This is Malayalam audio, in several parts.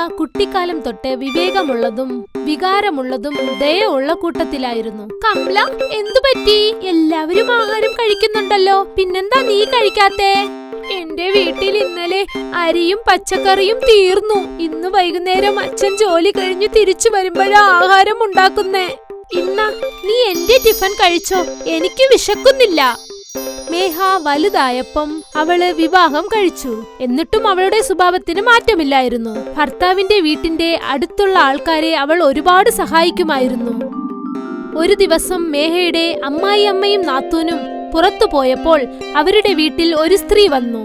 കുട്ടിക്കാലം തൊട്ട് വിവേകമുള്ളതും വികാരമുള്ളതും ദയുള്ള കൂട്ടത്തിലായിരുന്നു കമല എന്തു പറ്റി എല്ലാവരും ആഹാരം കഴിക്കുന്നുണ്ടല്ലോ പിന്നെന്താ നീ കഴിക്കാത്തേ എന്റെ വീട്ടിൽ ഇന്നലെ അരിയും പച്ചക്കറിയും തീർന്നു ഇന്ന് വൈകുന്നേരം അച്ഛൻ ജോലി കഴിഞ്ഞ് തിരിച്ചു വരുമ്പോഴാ ആഹാരം ഉണ്ടാക്കുന്നേ ഇന്ന നീ എന്റെ ടിഫൻ കഴിച്ചോ എനിക്ക് വിശക്കുന്നില്ല മേഹ വലുതായപ്പം അവള് വിവാഹം കഴിച്ചു എന്നിട്ടും അവളുടെ സ്വഭാവത്തിന് മാറ്റമില്ലായിരുന്നു ഭർത്താവിന്റെ വീട്ടിന്റെ അടുത്തുള്ള ആൾക്കാരെ അവൾ ഒരുപാട് സഹായിക്കുമായിരുന്നു ഒരു ദിവസം മേഹയുടെ അമ്മായിയമ്മയും നാത്തൂനും പുറത്തു പോയപ്പോൾ അവരുടെ വീട്ടിൽ ഒരു സ്ത്രീ വന്നു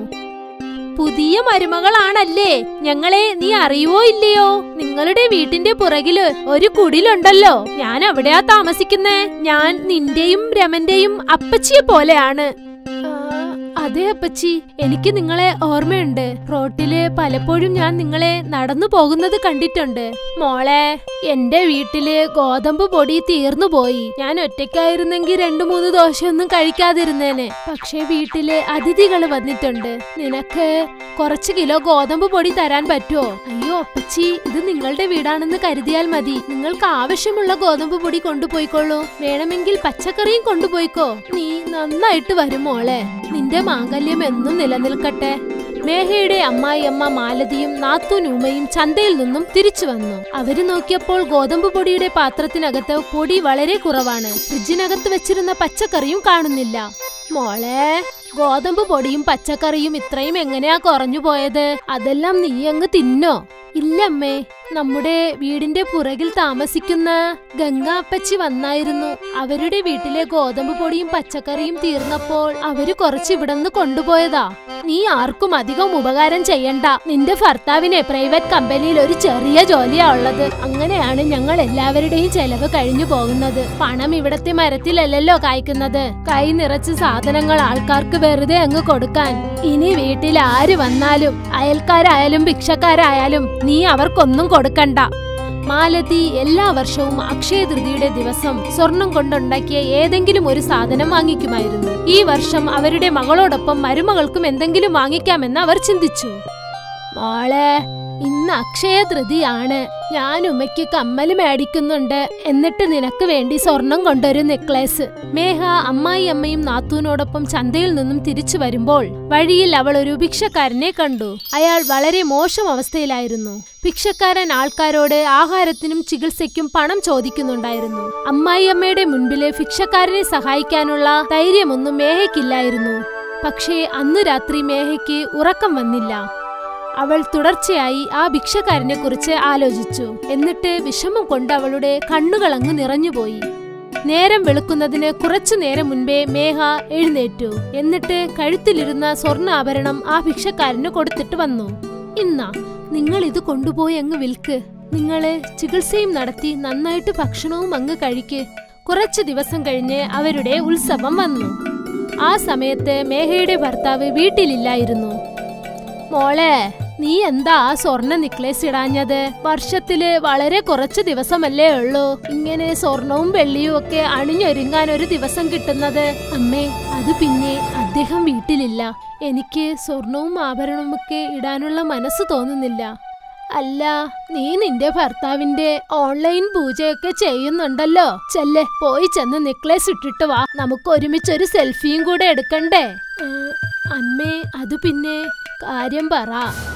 പുതിയ മരുമകളാണല്ലേ ഞങ്ങളെ നീ അറിയുവോ ഇല്ലയോ നിങ്ങളുടെ വീട്ടിന്റെ പുറകില് ഒരു കുടിലുണ്ടല്ലോ ഞാൻ അവിടെയാ താമസിക്കുന്നേ ഞാൻ നിന്റെയും രമന്റെയും അപ്പച്ചിയെ പോലെയാണ് ആ, അതെ അപ്പച്ചി എനിക്ക് നിങ്ങളെ ഓർമ്മയുണ്ട് റോട്ടില് പലപ്പോഴും ഞാൻ നിങ്ങളെ നടന്നു പോകുന്നത് കണ്ടിട്ടുണ്ട് മോളെ എന്റെ വീട്ടില് ഗോതമ്പ് പൊടി തീർന്നു പോയി ഞാൻ ഒറ്റയ്ക്കായിരുന്നെങ്കിൽ രണ്ടു മൂന്ന് ദോശയൊന്നും കഴിക്കാതിരുന്നേനെ പക്ഷേ വീട്ടില് അതിഥികള് വന്നിട്ടുണ്ട് നിനക്ക് കുറച്ച് കിലോ ഗോതമ്പ് പൊടി തരാൻ പറ്റുമോ അയ്യോ അപ്പച്ചി ഇത് നിങ്ങളുടെ വീടാണെന്ന് കരുതിയാൽ മതി നിങ്ങൾക്ക് ആവശ്യമുള്ള ഗോതമ്പ് പൊടി കൊണ്ടുപോയിക്കോളൂ വേണമെങ്കിൽ പച്ചക്കറിയും കൊണ്ടുപോയിക്കോ നീ നന്നായിട്ട് വരും മോളെ നിന്റെ മാംഗല്യം എന്നും നിലനിൽക്കട്ടെ മേഹയുടെ അമ്മായിയമ്മ മാലതിയും നാത്തൂൻ ഉമയും ചന്തയിൽ നിന്നും തിരിച്ചു വന്നു അവര് നോക്കിയപ്പോൾ ഗോതമ്പ് പൊടിയുടെ പാത്രത്തിനകത്ത് പൊടി വളരെ കുറവാണ് ഫ്രിഡ്ജിനകത്ത് വെച്ചിരുന്ന പച്ചക്കറിയും കാണുന്നില്ല മോളെ ഗോതമ്പ് പൊടിയും പച്ചക്കറിയും ഇത്രയും എങ്ങനെയാ കുറഞ്ഞു പോയത് അതെല്ലാം നീ അങ്ങ് തിന്നോ ഇല്ലമ്മേ നമ്മുടെ വീടിന്റെ പുറകിൽ താമസിക്കുന്ന ഗംഗാപ്പച്ചി വന്നായിരുന്നു അവരുടെ വീട്ടിലെ ഗോതമ്പ് പൊടിയും പച്ചക്കറിയും തീർന്നപ്പോൾ അവര് കുറച്ച് ഇവിടുന്ന് കൊണ്ടുപോയതാ നീ ആർക്കും അധികം ഉപകാരം ചെയ്യണ്ട നിന്റെ ഭർത്താവിനെ പ്രൈവറ്റ് കമ്പനിയിൽ ഒരു ചെറിയ ജോലിയാ ഉള്ളത് അങ്ങനെയാണ് ഞങ്ങൾ എല്ലാവരുടെയും ചെലവ് കഴിഞ്ഞു പോകുന്നത് പണം ഇവിടത്തെ മരത്തിലല്ലല്ലോ കായ്ക്കുന്നത് കൈ നിറച്ച് സാധനങ്ങൾ ആൾക്കാർക്ക് വെറുതെ അങ്ങ് കൊടുക്കാൻ ഇനി വീട്ടിൽ ആര് വന്നാലും അയൽക്കാരായാലും ഭിക്ഷക്കാരായാലും നീ അവർക്കൊന്നും കൊടുക്കണ്ട മാലതി എല്ലാ വർഷവും അക്ഷയ തൃതിയുടെ ദിവസം സ്വർണം കൊണ്ടുണ്ടാക്കിയ ഏതെങ്കിലും ഒരു സാധനം വാങ്ങിക്കുമായിരുന്നു ഈ വർഷം അവരുടെ മകളോടൊപ്പം മരുമകൾക്കും എന്തെങ്കിലും വാങ്ങിക്കാമെന്ന് അവർ ചിന്തിച്ചു മോളെ ഇന്ന് അക്ഷയ തൃതിയാണ് ഞാൻ ഉമ്മയ്ക്ക് കമ്മല് മേടിക്കുന്നുണ്ട് എന്നിട്ട് നിനക്ക് വേണ്ടി സ്വർണം കൊണ്ടൊരു നെക്ലേസ് മേഹ അമ്മായി അമ്മയും നാത്തൂനോടൊപ്പം ചന്തയിൽ നിന്നും തിരിച്ചു വരുമ്പോൾ വഴിയിൽ അവൾ ഒരു ഭിക്ഷക്കാരനെ കണ്ടു അയാൾ വളരെ മോശം അവസ്ഥയിലായിരുന്നു ഭിക്ഷക്കാരൻ ആൾക്കാരോട് ആഹാരത്തിനും ചികിത്സയ്ക്കും പണം ചോദിക്കുന്നുണ്ടായിരുന്നു അമ്മായിയമ്മയുടെ മുൻപില് ഭിക്ഷക്കാരനെ സഹായിക്കാനുള്ള ധൈര്യമൊന്നും മേഹയ്ക്കില്ലായിരുന്നു പക്ഷേ അന്നു രാത്രി മേഹയ്ക്ക് ഉറക്കം വന്നില്ല അവൾ തുടർച്ചയായി ആ ഭിക്ഷക്കാരനെ കുറിച്ച് ആലോചിച്ചു എന്നിട്ട് വിഷമം കൊണ്ട് അവളുടെ കണ്ണുകൾ അങ്ങ് നിറഞ്ഞുപോയി നേരം വെളുക്കുന്നതിന് കുറച്ചു നേരം മുൻപേ മേഘ എഴുന്നേറ്റു എന്നിട്ട് കഴുത്തിലിരുന്ന സ്വർണ്ണ ആഭരണം ആ ഭിക്ഷക്കാരന് കൊടുത്തിട്ട് വന്നു ഇന്ന നിങ്ങൾ ഇത് കൊണ്ടുപോയി അങ്ങ് വിൽക്ക് നിങ്ങള് ചികിത്സയും നടത്തി നന്നായിട്ട് ഭക്ഷണവും അങ്ങ് കഴിക്ക് കുറച്ചു ദിവസം കഴിഞ്ഞ് അവരുടെ ഉത്സവം വന്നു ആ സമയത്ത് മേഘയുടെ ഭർത്താവ് വീട്ടിലില്ലായിരുന്നു മോളെ നീ എന്താ ആ സ്വർണ്ണ നെക്ലേസ് ഇടാഞ്ഞത് വർഷത്തില് വളരെ കുറച്ച് ദിവസമല്ലേ ഉള്ളൂ ഇങ്ങനെ സ്വർണവും വെള്ളിയും ഒക്കെ അണിഞ്ഞൊരുങ്ങാൻ ഒരു ദിവസം കിട്ടുന്നത് അമ്മേ അത് പിന്നെ അദ്ദേഹം വീട്ടിലില്ല എനിക്ക് സ്വർണവും ആഭരണവും ഒക്കെ ഇടാനുള്ള മനസ്സ് തോന്നുന്നില്ല അല്ല നീ നിന്റെ ഭർത്താവിന്റെ ഓൺലൈൻ പൂജയൊക്കെ ചെയ്യുന്നുണ്ടല്ലോ ചെല്ലെ പോയി ചെന്ന് നെക്ലേസ് ഇട്ടിട്ട് വാ നമുക്ക് ഒരുമിച്ചൊരു സെൽഫിയും കൂടെ എടുക്കണ്ടേ ആ, അമ്മേ അത് പിന്നെ കാര്യം പറ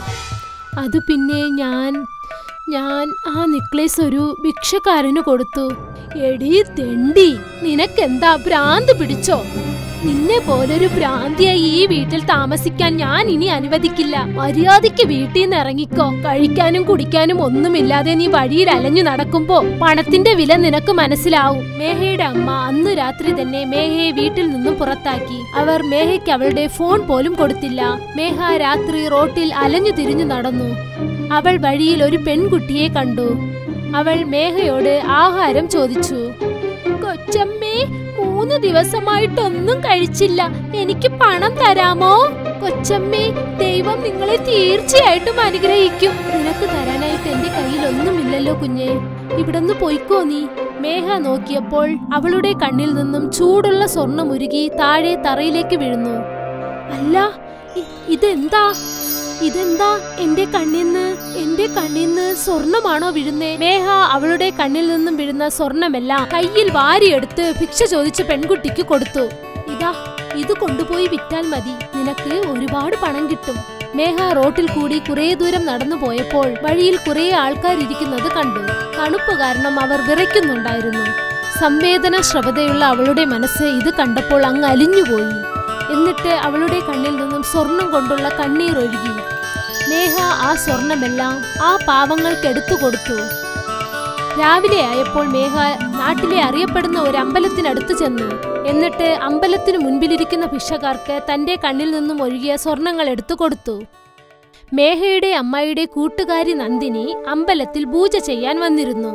അത് പിന്നെ ഞാൻ ഞാൻ ആ നെക്ലേസ് ഒരു ഭിക്ഷക്കാരന് കൊടുത്തു എടീ തെണ്ടി നിനക്കെന്താ ഭ്രാന്ത് പിടിച്ചോ നിന്നെ പോലൊരു ഭ്രാന്തിയായി ഈ വീട്ടിൽ താമസിക്കാൻ ഞാൻ ഇനി അനുവദിക്കില്ല മര്യാദയ്ക്ക് വീട്ടിൽ നിന്ന് ഇറങ്ങിക്കോ കഴിക്കാനും കുടിക്കാനും ഒന്നുമില്ലാതെ നീ വഴിയിൽ അലഞ്ഞു നടക്കുമ്പോ പണത്തിന്റെ വില നിനക്ക് മനസ്സിലാവും മേഹയുടെ അമ്മ അന്ന് രാത്രി തന്നെ മേഹയെ വീട്ടിൽ നിന്നും പുറത്താക്കി അവർ മേഹയ്ക്ക് അവളുടെ ഫോൺ പോലും കൊടുത്തില്ല മേഹ രാത്രി റോട്ടിൽ അലഞ്ഞു തിരിഞ്ഞു നടന്നു അവൾ വഴിയിൽ ഒരു പെൺകുട്ടിയെ കണ്ടു അവൾ മേഹയോട് ആഹാരം ചോദിച്ചു കൊച്ചമ്മേ മൂന്ന് ദിവസമായിട്ടൊന്നും കഴിച്ചില്ല എനിക്ക് പണം തരാമോ കൊച്ചമ്മേ ദൈവം നിങ്ങളെ തീർച്ചയായിട്ടും അനുഗ്രഹിക്കും നിനക്ക് തരാനായിട്ട് എന്റെ കയ്യിൽ ഒന്നുമില്ലല്ലോ കുഞ്ഞെ ഇവിടുന്ന് പൊയ്ക്കോ നീ മേഘ നോക്കിയപ്പോൾ അവളുടെ കണ്ണിൽ നിന്നും ചൂടുള്ള സ്വർണം ഉരുകി താഴെ തറയിലേക്ക് വീഴുന്നു അല്ല ഇ- ഇതെന്താ ഇതെന്താ എന്റെ കണ്ണിന്ന് എന്റെ കണ്ണിന്ന് സ്വർണമാണോ വീഴുന്നേ മേഘ അവളുടെ കണ്ണിൽ നിന്നും വീഴുന്ന സ്വർണമെല്ലാം കയ്യിൽ വാരിയെടുത്ത് ഭിക്ഷ ചോദിച്ച പെൺകുട്ടിക്ക് കൊടുത്തു ഇതാ ഇത് കൊണ്ടുപോയി വിറ്റാൽ മതി നിനക്ക് ഒരുപാട് പണം കിട്ടും മേഘ റോട്ടിൽ കൂടി കുറെ ദൂരം നടന്നു പോയപ്പോൾ വഴിയിൽ കുറെ ആൾക്കാർ ഇരിക്കുന്നത് കണ്ടു തണുപ്പ് കാരണം അവർ വിറയ്ക്കുന്നുണ്ടായിരുന്നു സംവേദന ശ്രവതയുള്ള അവളുടെ മനസ്സ് ഇത് കണ്ടപ്പോൾ അങ്ങ് അലിഞ്ഞുപോയി എന്നിട്ട് അവളുടെ കണ്ണിൽ നിന്നും സ്വർണം കൊണ്ടുള്ള കണ്ണീർ ഒഴുകി നേഹ ആ സ്വർണമെല്ലാം ആ പാവങ്ങൾക്ക് എടുത്തു കൊടുത്തു രാവിലെ ആയപ്പോൾ മേഘ നാട്ടിലെ അറിയപ്പെടുന്ന ഒരു അമ്പലത്തിനടുത്ത് ചെന്നു എന്നിട്ട് അമ്പലത്തിനു മുൻപിലിരിക്കുന്ന ഭിക്ഷക്കാർക്ക് തന്റെ കണ്ണിൽ നിന്നും ഒഴുകിയ സ്വർണങ്ങൾ എടുത്തു കൊടുത്തു മേഘയുടെ അമ്മായിയുടെ കൂട്ടുകാരി നന്ദിനി അമ്പലത്തിൽ പൂജ ചെയ്യാൻ വന്നിരുന്നു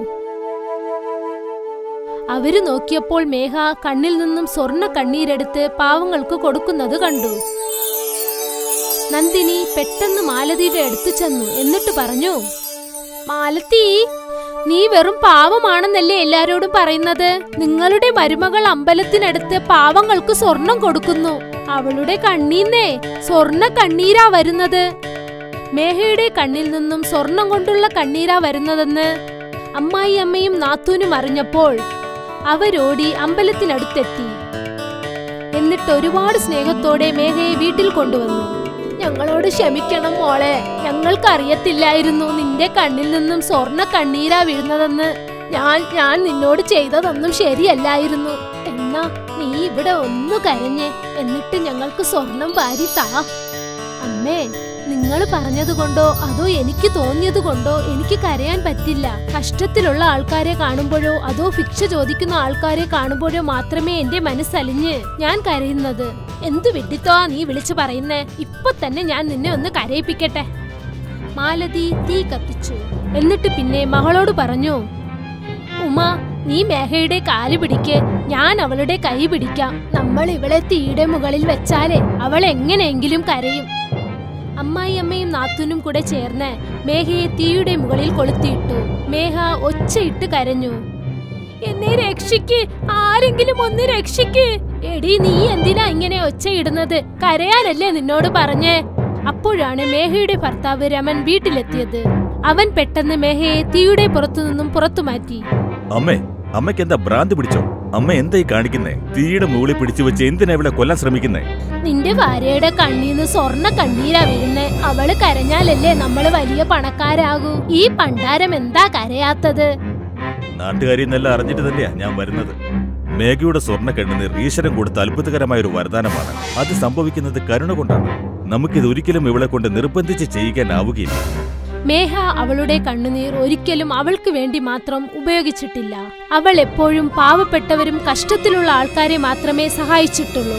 അവര് നോക്കിയപ്പോൾ മേഘ കണ്ണിൽ നിന്നും സ്വർണ്ണ കണ്ണീരെടുത്ത് പാവങ്ങൾക്ക് കൊടുക്കുന്നത് കണ്ടു നന്ദിനി പെട്ടെന്ന് മാലതിയുടെ അടുത്ത് ചെന്നു എന്നിട്ട് പറഞ്ഞു മാലതി നീ വെറും പാവമാണെന്നല്ലേ എല്ലാരോടും പറയുന്നത് നിങ്ങളുടെ മരുമകൾ അമ്പലത്തിനടുത്ത് പാവങ്ങൾക്ക് സ്വർണം കൊടുക്കുന്നു അവളുടെ കണ്ണീന്നേ സ്വർണ്ണ കണ്ണീരാ വരുന്നത് മേഘയുടെ കണ്ണിൽ നിന്നും സ്വർണം കൊണ്ടുള്ള കണ്ണീരാ വരുന്നതെന്ന് അമ്മായി അമ്മയും നാത്തൂനും അറിഞ്ഞപ്പോൾ അവരോടി അമ്പലത്തിനടുത്തെത്തി എന്നിട്ട് ഒരുപാട് സ്നേഹത്തോടെ മേഘയെ വീട്ടിൽ കൊണ്ടുവന്നു ഞങ്ങളോട് ക്ഷമിക്കണം മോളെ ഞങ്ങൾക്കറിയത്തില്ലായിരുന്നു നിന്റെ കണ്ണിൽ നിന്നും സ്വർണ്ണ കണ്ണീരാ വീഴുന്നതെന്ന് ഞാൻ ഞാൻ നിന്നോട് ചെയ്തതൊന്നും ശരിയല്ലായിരുന്നു എന്നാ നീ ഇവിടെ ഒന്നു കരഞ്ഞേ എന്നിട്ട് ഞങ്ങൾക്ക് സ്വർണം വാരി താ അമ്മേ നിങ്ങൾ പറഞ്ഞതുകൊണ്ടോ അതോ എനിക്ക് തോന്നിയതുകൊണ്ടോ എനിക്ക് കരയാൻ പറ്റില്ല കഷ്ടത്തിലുള്ള ആൾക്കാരെ കാണുമ്പോഴോ അതോ ഭിക്ഷ ചോദിക്കുന്ന ആൾക്കാരെ കാണുമ്പോഴോ മാത്രമേ എന്റെ മനസ്സലിഞ്ഞ് ഞാൻ കരയുന്നത് എന്തു വിഡിത്തോ നീ വിളിച്ചു പറയുന്നേ ഇപ്പൊ തന്നെ ഞാൻ നിന്നെ ഒന്ന് കരയിപ്പിക്കട്ടെ മാലതി തീ കത്തിച്ചു എന്നിട്ട് പിന്നെ മകളോട് പറഞ്ഞു ഉമ നീ മേഘയുടെ കാല് പിടിക്ക് ഞാൻ അവളുടെ കൈ പിടിക്കാം നമ്മൾ ഇവളെ തീയുടെ മുകളിൽ വെച്ചാലേ അവൾ എങ്ങനെയെങ്കിലും കരയും അമ്മായി അമ്മയും നാത്തൂനും കൂടെ ചേർന്ന് മേഘയെ തീയുടെ മുകളിൽ കൊളുത്തിയിട്ടു മേഘ ഒച്ചയിട്ട് കരഞ്ഞു എന്നെ രക്ഷിക്ക് ആരെങ്കിലും ഒന്ന് രക്ഷിക്ക് എടി നീ എന്തിനാ ഇങ്ങനെ ഒച്ചയിടുന്നത് കരയാനല്ലേ നിന്നോട് പറഞ്ഞേ അപ്പോഴാണ് മേഘയുടെ ഭർത്താവ് രമൻ വീട്ടിലെത്തിയത് അവൻ പെട്ടെന്ന് മേഘയെ തീയുടെ പുറത്തു നിന്നും പുറത്തു മാറ്റി അമ്മേ അമ്മയ്ക്ക് എന്താ ഭ്രാന്ത് പിടിച്ചോ അമ്മ എന്തായി കാണിക്കുന്നേ തീയുടെ മുകളിൽ പിടിച്ചു വെച്ച് എന്തിനാ ഇവിടെ കൊല്ലാൻ ശ്രമിക്കുന്നേ നിന്റെ ഭാര്യയുടെ കണ്ണീന്ന് സ്വർണ്ണ കണ്ണീരാ വീഴുന്നേ അവള് കരഞ്ഞാലല്ലേ നമ്മള് വലിയ പണക്കാരാകൂ ഈ പണ്ടാരം എന്താ കരയാത്തത് നാട്ടുകാരി എന്നെല്ലാം അറിഞ്ഞിട്ട് തന്നെയാ ഞാൻ വരുന്നത് മേഘയുടെ സ്വർണ്ണ കണ്ണുനീർ ഈശ്വരൻ കൊടുത്ത അത്ഭുതകരമായ ഒരു വരദാനമാണ് അത് സംഭവിക്കുന്നത് കരുണ കൊണ്ടാണ് നമുക്കിത് ഒരിക്കലും ഇവളെ കൊണ്ട് നിർബന്ധിച്ച് ചെയ്യിക്കാനാവുകയില്ല മേഘ അവളുടെ കണ്ണുനീർ ഒരിക്കലും അവൾക്ക് വേണ്ടി മാത്രം ഉപയോഗിച്ചിട്ടില്ല അവൾ എപ്പോഴും പാവപ്പെട്ടവരും കഷ്ടത്തിലുള്ള ആൾക്കാരെ മാത്രമേ സഹായിച്ചിട്ടുള്ളൂ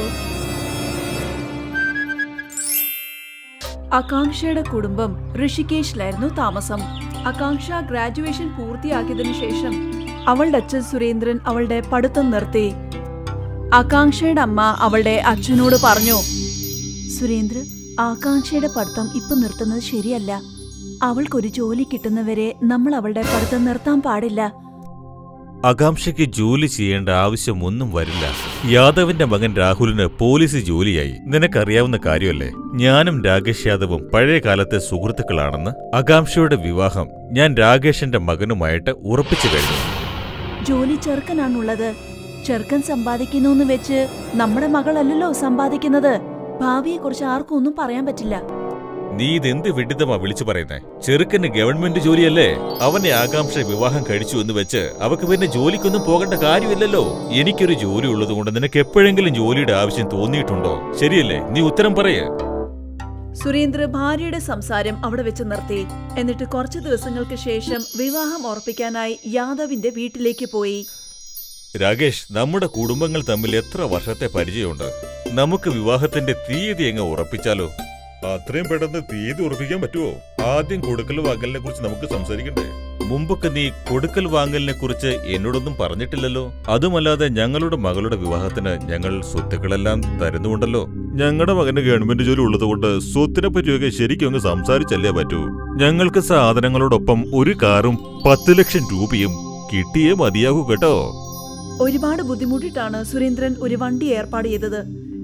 ആകാംക്ഷയുടെ കുടുംബം ഋഷികേശിലായിരുന്നു താമസം ആകാംക്ഷ ഗ്രാജുവേഷൻ പൂർത്തിയാക്കിയതിനു ശേഷം അവളുടെ അച്ഛൻ സുരേന്ദ്രൻ അവളുടെ പഠിത്തം നിർത്തി ആകാംക്ഷയുടെ അമ്മ അവളുടെ അച്ഛനോട് പറഞ്ഞു സുരേന്ദ്ര ആകാംക്ഷയുടെ പഠിത്തം ഇപ്പൊ നിർത്തുന്നത് ശരിയല്ല അവൾക്കൊരു ജോലി കിട്ടുന്നവരെ നമ്മൾ അവളുടെ പഠിത്തം നിർത്താൻ പാടില്ല ആകാംക്ഷയ്ക്ക് ജോലി ചെയ്യേണ്ട ആവശ്യം ഒന്നും വരില്ല യാദവിന്റെ മകൻ രാഹുലിന് പോലീസ് ജോലിയായി നിനക്കറിയാവുന്ന കാര്യമല്ലേ ഞാനും രാകേഷ് യാദവും പഴയ കാലത്തെ സുഹൃത്തുക്കളാണെന്ന് ആകാംക്ഷയുടെ വിവാഹം ഞാൻ രാകേഷിന്റെ മകനുമായിട്ട് ഉറപ്പിച്ചു കഴിഞ്ഞു ജോലി ചെറുക്കനാണുള്ളത് ചെറുക്കൻ സമ്പാദിക്കുന്നു വെച്ച് നമ്മുടെ മകളല്ലല്ലോ സമ്പാദിക്കുന്നത് ഭാവിയെക്കുറിച്ച് ആർക്കും ഒന്നും പറയാൻ പറ്റില്ല നീ ഇതെന്ത് വിഡിതമാ വിളിച്ചു പറയുന്നേ ചെറുക്കന് ഗവൺമെന്റ് ജോലിയല്ലേ അവനെ ആകാംക്ഷ വിവാഹം കഴിച്ചു എന്ന് വെച്ച് അവക്ക് പിന്നെ ജോലിക്കൊന്നും പോകേണ്ട കാര്യമില്ലല്ലോ എനിക്കൊരു ജോലി ഉള്ളതുകൊണ്ട് നിനക്ക് എപ്പോഴെങ്കിലും ജോലിയുടെ ആവശ്യം തോന്നിയിട്ടുണ്ടോ ശരിയല്ലേ നീ ഉത്തരം പറയേ സുരേന്ദ്ര ഭാര്യയുടെ സംസാരം അവിടെ വെച്ച് നിർത്തി എന്നിട്ട് കുറച്ചു ദിവസങ്ങൾക്ക് ശേഷം വിവാഹം ഉറപ്പിക്കാനായി യാദവിന്റെ വീട്ടിലേക്ക് പോയി രാകേഷ് നമ്മുടെ കുടുംബങ്ങൾ തമ്മിൽ എത്ര വർഷത്തെ പരിചയമുണ്ട് നമുക്ക് വിവാഹത്തിന്റെ തീയതി അങ്ങ് ഉറപ്പിച്ചാലോ അത്രയും പെട്ടെന്ന് തീയതി ഉറപ്പിക്കാൻ പറ്റുമോ ആദ്യം കൊടുക്കൽ വാങ്ങലിനെ കുറിച്ച് നമുക്ക് സംസാരിക്കണ്ടേ മുമ്പൊക്കെ നീ കൊടുക്കൽ വാങ്ങലിനെ കുറിച്ച് എന്നോടൊന്നും പറഞ്ഞിട്ടില്ലല്ലോ അതുമല്ലാതെ ഞങ്ങളുടെ മകളുടെ വിവാഹത്തിന് ഞങ്ങൾ സ്വത്തുക്കളെല്ലാം തരുന്നുണ്ടല്ലോ ഞങ്ങളുടെ മകന് ഗവൺമെന്റ് ജോലി ഉള്ളതുകൊണ്ട് സ്വത്തിനെ പറ്റിയൊക്കെ ശരിക്കും അങ്ങ് സംസാരിച്ചല്ലേ പറ്റൂ ഞങ്ങൾക്ക് സാധനങ്ങളോടൊപ്പം ഒരു കാറും പത്ത് ലക്ഷം രൂപയും കിട്ടിയേ മതിയാകൂ കേട്ടോ ഒരുപാട് ബുദ്ധിമുട്ടിട്ടാണ് സുരേന്ദ്രൻ ഒരു വണ്ടി ഏർപ്പാട് ചെയ്തത്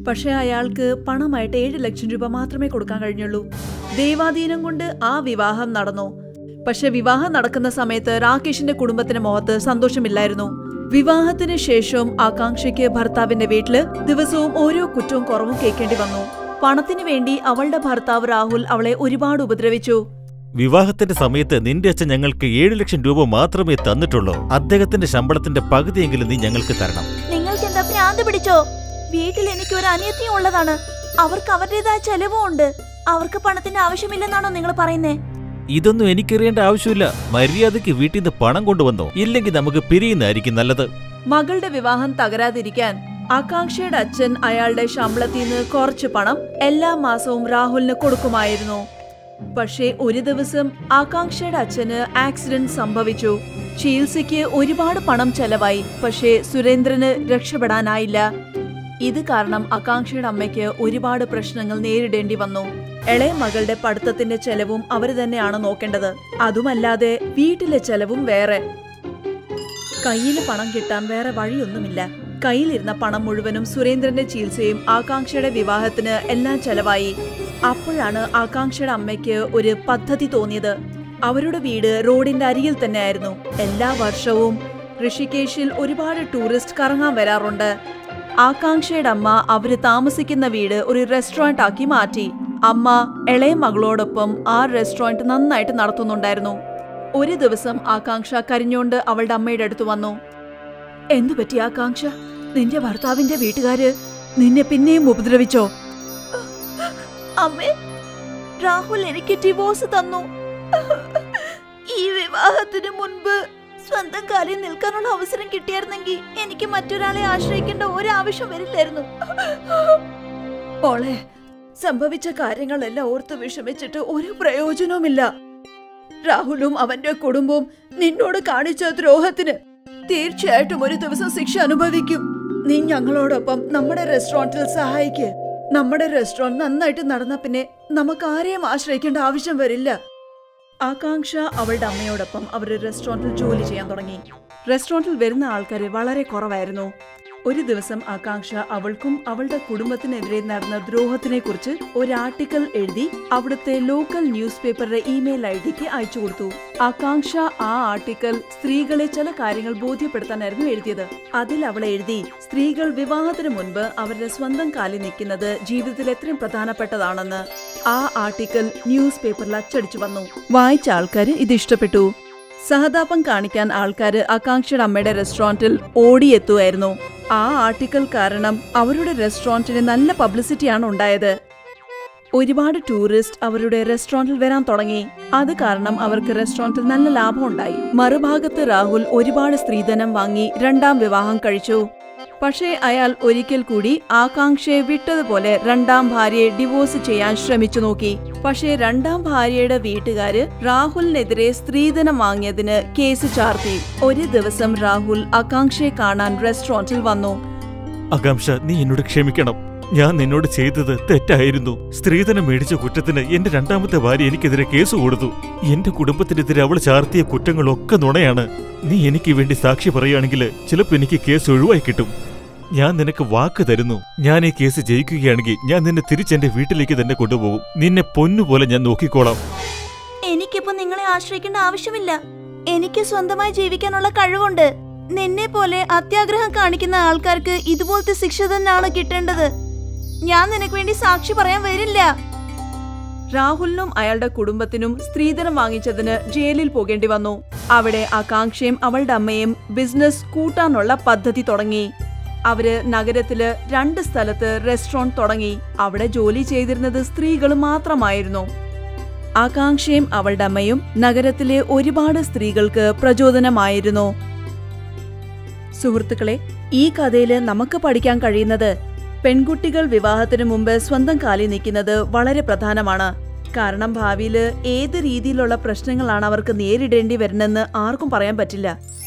പക്ഷെ അയാൾക്ക് പണമായിട്ട് ഏഴ് ലക്ഷം രൂപ മാത്രമേ കൊടുക്കാൻ കഴിഞ്ഞുള്ളൂ ദൈവാധീനം കൊണ്ട് ആ വിവാഹം നടന്നു പക്ഷെ വിവാഹം നടക്കുന്ന സമയത്ത് രാകേഷിന്റെ കുടുംബത്തിന് മുഖത്ത് സന്തോഷമില്ലായിരുന്നു വിവാഹത്തിന് ശേഷവും ആകാംക്ഷയ്ക്ക് ഭർത്താവിന്റെ വീട്ടില് ദിവസവും ഓരോ കുറ്റവും കുറവും കേൾക്കേണ്ടി വന്നു പണത്തിന് വേണ്ടി അവളുടെ ഭർത്താവ് രാഹുൽ അവളെ ഒരുപാട് ഉപദ്രവിച്ചു വിവാഹത്തിന്റെ സമയത്ത് നിന്റെ അച്ഛൻ ഞങ്ങൾക്ക് ഏഴു ലക്ഷം രൂപ മാത്രമേ തന്നിട്ടുള്ളൂ അദ്ദേഹത്തിന്റെ ശമ്പളത്തിന്റെ പകുതിയെങ്കിലും നീ ഞങ്ങൾക്ക് തരണം നിങ്ങൾക്ക് എന്താ ഭ്രാന്ത് പിടിച്ചോ വീട്ടിൽ എനിക്ക് ഒരു അനിയത്തിയും ഉള്ളതാണ് അവർക്ക് അവരുടേതായ ചെലവും ഉണ്ട് അവർക്ക് പണത്തിന്റെ ആവശ്യമില്ലെന്നാണോ നിങ്ങൾ പറയുന്നേ ഇതൊന്നും എനിക്കറിയേണ്ട ആവശ്യമില്ല മര്യാദയ്ക്ക് വീട്ടിൽ നിന്ന് പണം കൊണ്ടുവന്നോ ഇല്ലെങ്കിൽ നമുക്ക് പിരിയുന്നതായിരിക്കും നല്ലത് മകളുടെ വിവാഹം തകരാതിരിക്കാൻ ആകാംക്ഷയുടെ അച്ഛൻ അയാളുടെ ശമ്പളത്തിൽ നിന്ന് കുറച്ച് പണം എല്ലാ മാസവും രാഹുലിന് കൊടുക്കുമായിരുന്നു പക്ഷേ ഒരു ദിവസം ആകാംക്ഷയുടെ അച്ഛന് ആക്സിഡന്റ് സംഭവിച്ചു ചികിത്സയ്ക്ക് ഒരുപാട് പണം ചെലവായി പക്ഷേ സുരേന്ദ്രന് രക്ഷപ്പെടാനായില്ല ഇത് കാരണം ആകാംക്ഷയുടെ അമ്മയ്ക്ക് ഒരുപാട് പ്രശ്നങ്ങൾ നേരിടേണ്ടി വന്നു ഇളയ മകളുടെ പഠിത്തത്തിന്റെ ചെലവും അവര് തന്നെയാണ് നോക്കേണ്ടത് അതുമല്ലാതെ വീട്ടിലെ ചെലവും വേറെ കയ്യിൽ പണം കിട്ടാൻ വേറെ വഴിയൊന്നുമില്ല കയ്യിലിരുന്ന പണം മുഴുവനും സുരേന്ദ്രന്റെ ചികിത്സയും ആകാംക്ഷയുടെ വിവാഹത്തിന് എല്ലാം ചെലവായി അപ്പോഴാണ് ആകാംക്ഷയുടെ അമ്മയ്ക്ക് ഒരു പദ്ധതി തോന്നിയത് അവരുടെ വീട് റോഡിന്റെ അരികിൽ തന്നെയായിരുന്നു എല്ലാ വർഷവും ഋഷികേശിൽ ഒരുപാട് ടൂറിസ്റ്റ് കറങ്ങാൻ വരാറുണ്ട് ആകാംക്ഷയുടെ അമ്മ അവര് താമസിക്കുന്ന വീട് ഒരു റെസ്റ്റോറന്റ് ആക്കി മാറ്റി അമ്മ ഇളയ മകളോടൊപ്പം ആ റെസ്റ്റോറന്റ് നന്നായിട്ട് നടത്തുന്നുണ്ടായിരുന്നു ഒരു ദിവസം ആകാംക്ഷ കരഞ്ഞോണ്ട് അവളുടെ അമ്മയുടെ അടുത്ത് വന്നു എന്തു പറ്റി ആകാംക്ഷ നിന്റെ ഭർത്താവിന്റെ വീട്ടുകാര് നിന്നെ പിന്നെയും ഉപദ്രവിച്ചോ അമ്മേ രാഹുൽ എനിക്ക് ഡിവോഴ്സ് തന്നു ഈ വിവാഹത്തിന് മുൻപ് സ്വന്തം കാലിൽ നിൽക്കാനുള്ള അവസരം കിട്ടിയായിരുന്നെങ്കിൽ എനിക്ക് മറ്റൊരാളെ ആശ്രയിക്കേണ്ട ഒരാവശ്യം വരില്ലായിരുന്നു മോളെ സംഭവിച്ച കാര്യങ്ങളെല്ലാം ഓർത്ത് വിഷമിച്ചിട്ട് ഒരു പ്രയോജനവുമില്ല രാഹുലും അവന്റെ കുടുംബവും നിന്നോട് കാണിച്ച ദ്രോഹത്തിന് തീർച്ചയായിട്ടും ഒരു ദിവസം ശിക്ഷ അനുഭവിക്കും നീ ഞങ്ങളോടൊപ്പം നമ്മുടെ റെസ്റ്റോറന്റിൽ സഹായിക്ക് നമ്മുടെ റെസ്റ്റോറന്റ് നന്നായിട്ട് നടന്ന പിന്നെ നമുക്ക് ആരെയും ആശ്രയിക്കേണ്ട ആവശ്യം വരില്ല ആകാംക്ഷ അവളുടെ അമ്മയോടൊപ്പം അവർ റെസ്റ്റോറന്റിൽ ജോലി ചെയ്യാൻ തുടങ്ങി റെസ്റ്റോറന്റിൽ വരുന്ന ആൾക്കാർ വളരെ കുറവായിരുന്നു ഒരു ദിവസം ആകാംക്ഷ അവൾക്കും അവളുടെ കുടുംബത്തിനെതിരെ നടന്ന ദ്രോഹത്തിനെ കുറിച്ച് ഒരു ആർട്ടിക്കിൾ എഴുതി അവിടുത്തെ ലോക്കൽ ന്യൂസ് പേപ്പറുടെ ഇമെയിൽ ഐ ഡിക്ക് അയച്ചു കൊടുത്തു ആകാംക്ഷ ആ ആർട്ടിക്കിൾ സ്ത്രീകളെ ചില കാര്യങ്ങൾ ബോധ്യപ്പെടുത്താനായിരുന്നു എഴുതിയത് അതിൽ അവൾ എഴുതി സ്ത്രീകൾ വിവാഹത്തിന് മുൻപ് അവരുടെ സ്വന്തം കാലിൽ നിൽക്കുന്നത് ജീവിതത്തിൽ എത്രയും പ്രധാനപ്പെട്ടതാണെന്ന് ആ ആർട്ടിക്കിൾ ന്യൂസ് പേപ്പറിൽ അച്ചടിച്ചു വന്നു വായിച്ച ആൾക്കാര് ഇത് ഇഷ്ടപ്പെട്ടു സഹതാപം കാണിക്കാൻ ആൾക്കാര് ആകാംക്ഷയുടെ അമ്മയുടെ റെസ്റ്റോറന്റിൽ ഓടിയെത്തുമായിരുന്നു ആ ആർട്ടിക്കിൾ കാരണം അവരുടെ റെസ്റ്റോറന്റിന് നല്ല പബ്ലിസിറ്റിയാണ് ഉണ്ടായത് ഒരുപാട് ടൂറിസ്റ്റ് അവരുടെ റെസ്റ്റോറന്റിൽ വരാൻ തുടങ്ങി അത് കാരണം അവർക്ക് റെസ്റ്റോറന്റിൽ നല്ല ലാഭം ഉണ്ടായി മറുഭാഗത്ത് രാഹുൽ ഒരുപാട് സ്ത്രീധനം വാങ്ങി രണ്ടാം വിവാഹം കഴിച്ചു പക്ഷേ അയാൾ ഒരിക്കൽ കൂടി ആകാംക്ഷയെ വിട്ടതുപോലെ രണ്ടാം ഭാര്യയെ ഡിവോഴ്സ് ചെയ്യാൻ ശ്രമിച്ചു നോക്കി പക്ഷേ രണ്ടാം ഭാര്യയുടെ വീട്ടുകാര് രാഹുലിനെതിരെ സ്ത്രീധനം വാങ്ങിയതിന് കേസ് ചാർത്തി ഒരു ദിവസം രാഹുൽ ആകാംക്ഷയെ കാണാൻ റെസ്റ്റോറന്റിൽ വന്നു ആകാംക്ഷ നീ എന്നോട് ക്ഷമിക്കണം ഞാൻ നിന്നോട് ചെയ്തത് തെറ്റായിരുന്നു സ്ത്രീധനം മേടിച്ച കുറ്റത്തിന് എന്റെ രണ്ടാമത്തെ ഭാര്യ എനിക്കെതിരെ കേസ് കൊടുത്തു എന്റെ കുടുംബത്തിനെതിരെ അവൾ ചാർത്തിയ കുറ്റങ്ങളൊക്കെ നുണയാണ് നീ എനിക്ക് വേണ്ടി സാക്ഷി പറയുകയാണെങ്കിൽ ചിലപ്പോ എനിക്ക് കേസ് ഒഴിവായി കിട്ടും ഞാൻ നിനക്ക് വാക്ക് തരുന്നു ഞാൻ ഈ കേസ് ജയിക്കുകയാണെങ്കിൽ ഞാൻ നിന്നെ തിരിച്ചെന്റെ വീട്ടിലേക്ക് തന്നെ കൊണ്ടുപോകും നിന്നെ പൊന്നുപോലെ ഞാൻ നോക്കിക്കോളാം എനിക്കിപ്പോ നിങ്ങളെ ആശ്രയിക്കേണ്ട ആവശ്യമില്ല എനിക്ക് സ്വന്തമായി ജീവിക്കാനുള്ള കഴിവുണ്ട് നിന്നെ പോലെ അത്യാഗ്രഹം കാണിക്കുന്ന ആൾക്കാർക്ക് ഇതുപോലത്തെ ശിക്ഷ തന്നെയാണ് കിട്ടേണ്ടത് ഞാൻ നിനക്ക് വേണ്ടി സാക്ഷി പറയാൻ വരില്ല രാഹുലിനും അയാളുടെ കുടുംബത്തിനും സ്ത്രീധനം വാങ്ങിച്ചതിന് ജയിലിൽ പോകേണ്ടി വന്നു അവിടെ ആകാംക്ഷയും അവളുടെ അമ്മയും ബിസിനസ് കൂട്ടാനുള്ള പദ്ധതി തുടങ്ങി അവര് നഗരത്തില് രണ്ട് സ്ഥലത്ത് റെസ്റ്റോറന്റ് തുടങ്ങി അവിടെ ജോലി ചെയ്തിരുന്നത് സ്ത്രീകൾ മാത്രമായിരുന്നു ആകാംക്ഷയും അവളുടെ അമ്മയും നഗരത്തിലെ ഒരുപാട് സ്ത്രീകൾക്ക് പ്രചോദനമായിരുന്നു സുഹൃത്തുക്കളെ ഈ കഥയില് നമുക്ക് പഠിക്കാൻ കഴിയുന്നത് പെൺകുട്ടികൾ വിവാഹത്തിനു മുമ്പ് സ്വന്തം കാലിൽ നിൽക്കുന്നത് വളരെ പ്രധാനമാണ് കാരണം ഭാവിയിൽ ഏത് രീതിയിലുള്ള പ്രശ്നങ്ങളാണ് അവർക്ക് നേരിടേണ്ടി വരുന്നെന്ന് ആർക്കും പറയാൻ പറ്റില്ല